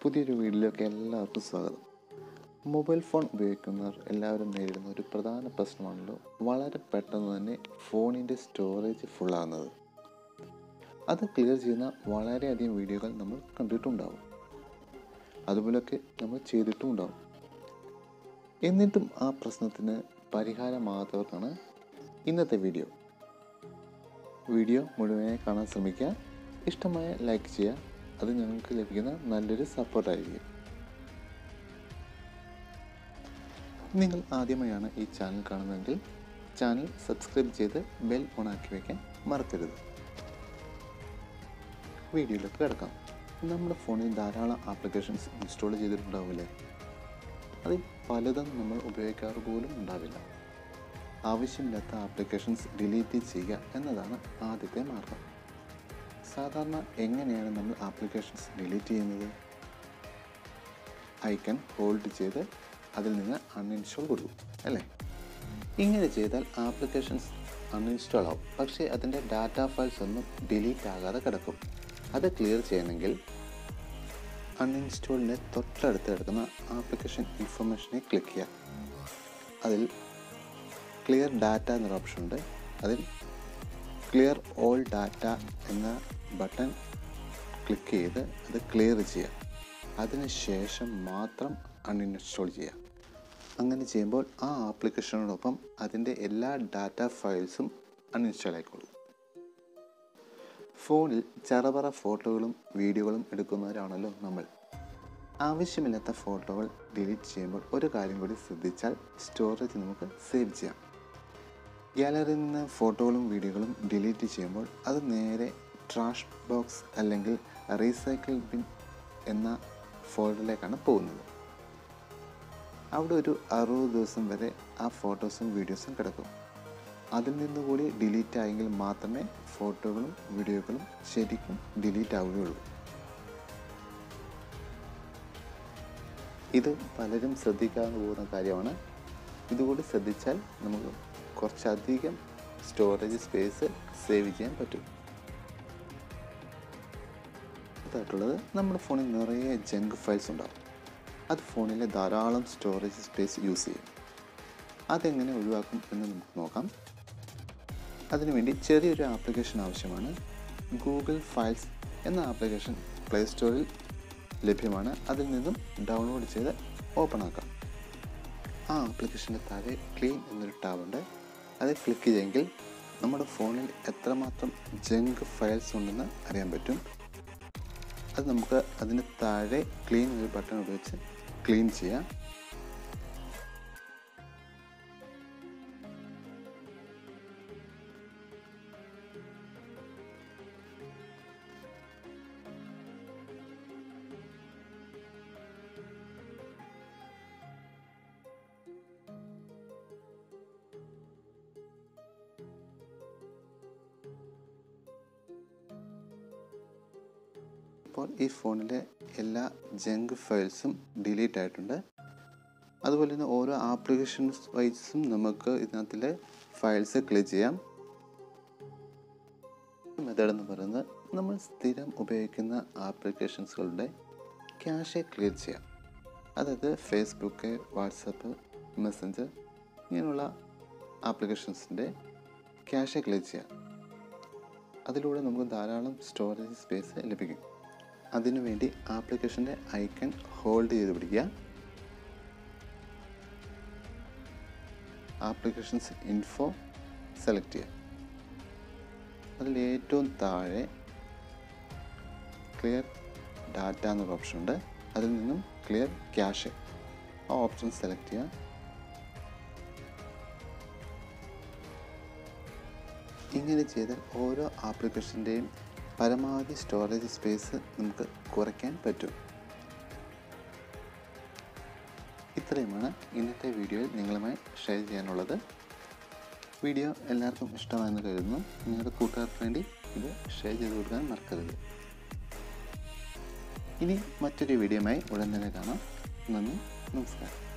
പുതിയൊരു വീഡിയോയിലേക്ക് എല്ലാവർക്കും സ്വാഗതം മൊബൈൽ ഫോൺ ഉപയോഗിക്കുന്നവർ എല്ലാവരും നേരിടുന്ന ഒരു പ്രധാന പ്രശ്നമാണല്ലോ വളരെ പെട്ടെന്ന് തന്നെ ഫോണിൻ്റെ സ്റ്റോറേജ് ഫുള്ളാകുന്നത് അത് ക്ലിയർ ചെയ്യുന്ന വളരെയധികം വീഡിയോകൾ നമ്മൾ കണ്ടിട്ടുണ്ടാവും അതുപോലെയൊക്കെ നമ്മൾ ചെയ്തിട്ടും ഉണ്ടാവും എന്നിട്ടും ആ പ്രശ്നത്തിന് പരിഹാരമാകാത്തവർക്കാണ് ഇന്നത്തെ വീഡിയോ വീഡിയോ മുഴുവനായി കാണാൻ ശ്രമിക്കുക ഇഷ്ടമായ ലൈക്ക് ചെയ്യുക അത് ഞങ്ങൾക്ക് ലഭിക്കുന്ന നല്ലൊരു സപ്പോർട്ടായിരിക്കും നിങ്ങൾ ആദ്യമായാണ് ഈ ചാനൽ കാണുന്നതെങ്കിൽ ചാനൽ സബ്സ്ക്രൈബ് ചെയ്ത് ബെൽ ഓൺ ആക്കി വയ്ക്കാൻ മറക്കരുത് വീഡിയോയിലേക്ക് കിടക്കാം നമ്മുടെ ഫോണിൽ ധാരാളം ആപ്ലിക്കേഷൻസ് ഇൻസ്റ്റാൾ ചെയ്തിട്ടുണ്ടാവില്ലേ അതിൽ പലതും നമ്മൾ ഉപയോഗിക്കാറ് പോലും ഉണ്ടാവില്ല ആവശ്യമില്ലാത്ത ആപ്ലിക്കേഷൻസ് ഡിലീറ്റ് ചെയ്യുക എന്നതാണ് ആദ്യത്തെ മാർഗം സാധാരണ എങ്ങനെയാണ് നമ്മൾ ആപ്ലിക്കേഷൻസ് ഡിലീറ്റ് ചെയ്യുന്നത് ഐക്കൺ ഹോൾഡ് ചെയ്ത് അതിൽ നിന്ന് അൺഇൻസ്റ്റാൾ കൊടുക്കും അല്ലേ ഇങ്ങനെ ചെയ്താൽ ആപ്ലിക്കേഷൻസ് അൺഇൻസ്റ്റാൾ ആവും പക്ഷേ അതിൻ്റെ ഡാറ്റ ഫയൽസ് ഒന്നും ഡിലീറ്റ് ആകാതെ കിടക്കും അത് ക്ലിയർ ചെയ്യണമെങ്കിൽ അൺഇൻസ്റ്റാളിൻ്റെ തൊട്ടടുത്ത് കിടക്കുന്ന ആപ്ലിക്കേഷൻ ഇൻഫർമേഷനെ ക്ലിക്ക് ചെയ്യുക അതിൽ ക്ലിയർ ഡാറ്റ എന്നൊരു ഓപ്ഷൻ ഉണ്ട് അതിൽ ക്ലിയർ ഓൾ ഡാറ്റ എന്ന ബട്ടൺ ക്ലിക്ക് ചെയ്ത് അത് ക്ലിയർ ചെയ്യുക അതിനുശേഷം മാത്രം അൺഇൻസ്റ്റാൾ ചെയ്യുക അങ്ങനെ ചെയ്യുമ്പോൾ ആ ആപ്ലിക്കേഷനോടൊപ്പം അതിൻ്റെ എല്ലാ ഡാറ്റ ഫയൽസും അൺഇൻസ്റ്റാൾ ആയിക്കോളും ഫോണിൽ ചറപറ ഫോട്ടോകളും വീഡിയോകളും എടുക്കുന്നവരാണല്ലോ നമ്മൾ ആവശ്യമില്ലാത്ത ഫോട്ടോകൾ ഡിലീറ്റ് ചെയ്യുമ്പോൾ ഒരു കാര്യം കൂടി ശ്രദ്ധിച്ചാൽ സ്റ്റോറേജ് നമുക്ക് സേവ് ചെയ്യാം ഗാലറിയിൽ നിന്ന് ഫോട്ടോകളും വീഡിയോകളും ഡിലീറ്റ് ചെയ്യുമ്പോൾ അത് നേരെ ട്രാഷ് ബോക്സ് അല്ലെങ്കിൽ റീസൈക്കിൾ ബിൻ എന്ന ഫോൾഡറിലേക്കാണ് പോകുന്നത് അവിടെ ഒരു അറുപത് ദിവസം വരെ ആ ഫോട്ടോസും വീഡിയോസും കിടക്കും അതിൽ നിന്ന് കൂടി ഡിലീറ്റ് ആയെങ്കിൽ മാത്രമേ ഫോട്ടോകളും വീഡിയോകളും ശരിക്കും ഡിലീറ്റ് ആവുകയുള്ളൂ ഇത് പലരും ശ്രദ്ധിക്കാതെ പോകുന്ന കാര്യമാണ് ഇതുകൂടി ശ്രദ്ധിച്ചാൽ നമുക്ക് കുറച്ചധികം സ്റ്റോറേജ് സ്പേസ് സേവ് ചെയ്യാൻ പറ്റും അടുത്തായിട്ടുള്ളത് നമ്മുടെ ഫോണിൽ നിറയെ ജങ്ക് ഫയൽസ് ഉണ്ടാവും അത് ഫോണിലെ ധാരാളം സ്റ്റോറേജ് സ്പേസ് യൂസ് ചെയ്യും അതെങ്ങനെ ഒഴിവാക്കും എന്ന് നമുക്ക് നോക്കാം അതിനുവേണ്ടി ചെറിയൊരു ആപ്ലിക്കേഷൻ ആവശ്യമാണ് ഗൂഗിൾ ഫയൽസ് എന്ന ആപ്ലിക്കേഷൻ പ്ലേ സ്റ്റോറിൽ ലഭ്യമാണ് അതിൽ നിന്നും ഡൗൺലോഡ് ചെയ്ത് ഓപ്പൺ ആക്കാം ആ ആപ്ലിക്കേഷൻ്റെ താഴെ ക്ലീൻ എന്നൊരു ടാബുണ്ട് അത് ക്ലിക്ക് ചെയ്തെങ്കിൽ നമ്മുടെ ഫോണിൽ എത്രമാത്രം ജങ്ക് ഫയൽസ് ഉണ്ടെന്ന് അറിയാൻ പറ്റും അത് നമുക്ക് അതിന് താഴെ ക്ലീൻ ഒരു ബട്ടൺ ഉപയോഗിച്ച് ക്ലീൻ ചെയ്യാം ഇപ്പോൾ ഈ ഫോണിലെ എല്ലാ ജങ്ക് ഫയൽസും ഡിലീറ്റ് ആയിട്ടുണ്ട് അതുപോലെ തന്നെ ഓരോ ആപ്ലിക്കേഷൻസ് വൈസും നമുക്ക് ഇതിനകത്തിലെ ഫയൽസ് ക്ലിയർ ചെയ്യാം മെത്തേഡ് എന്ന് പറയുന്നത് നമ്മൾ സ്ഥിരം ഉപയോഗിക്കുന്ന ആപ്ലിക്കേഷൻസുകളുടെ ക്യാഷെ ക്ലിയർ ചെയ്യാം അതായത് ഫേസ്ബുക്ക് വാട്സപ്പ് മെസ്സഞ്ചർ ഇങ്ങനെയുള്ള ആപ്ലിക്കേഷൻസിൻ്റെ ക്യാഷെ ക്ലിയർ ചെയ്യാം അതിലൂടെ നമുക്ക് ധാരാളം സ്റ്റോറേജ് സ്പേസ് ലഭിക്കും അതിനുവേണ്ടി ആപ്ലിക്കേഷൻ്റെ ഐക്കൺ ഹോൾഡ് ചെയ്ത് പിടിക്കുക ആപ്ലിക്കേഷൻസ് ഇൻഫോ സെലക്ട് ചെയ്യുക അതിൽ ഏറ്റവും താഴെ ക്ലിയർ ഡാറ്റ എന്നൊരു ഓപ്ഷൻ ഉണ്ട് അതിൽ നിന്നും ക്ലിയർ ക്യാഷ് ആ ഓപ്ഷൻ സെലക്ട് ചെയ്യുക ഇങ്ങനെ ചെയ്താൽ ഓരോ ആപ്ലിക്കേഷൻ്റെയും പരമാവധി സ്റ്റോറേജ് സ്പേസ് നമുക്ക് കുറയ്ക്കാൻ പറ്റും ഇത്രയുമാണ് ഇന്നത്തെ വീഡിയോയിൽ നിങ്ങളുമായി ഷെയർ ചെയ്യാനുള്ളത് വീഡിയോ എല്ലാവർക്കും ഇഷ്ടമായെന്ന് കരുതുന്നു നിങ്ങളുടെ കൂട്ടുകാർക്ക് വേണ്ടി ഇത് ഷെയർ ചെയ്ത് കൊടുക്കാൻ മറക്കരുത് ഇനി മറ്റൊരു വീഡിയോയുമായി ഉടൻ തന്നെ കാണാം നന്ദി നമസ്കാരം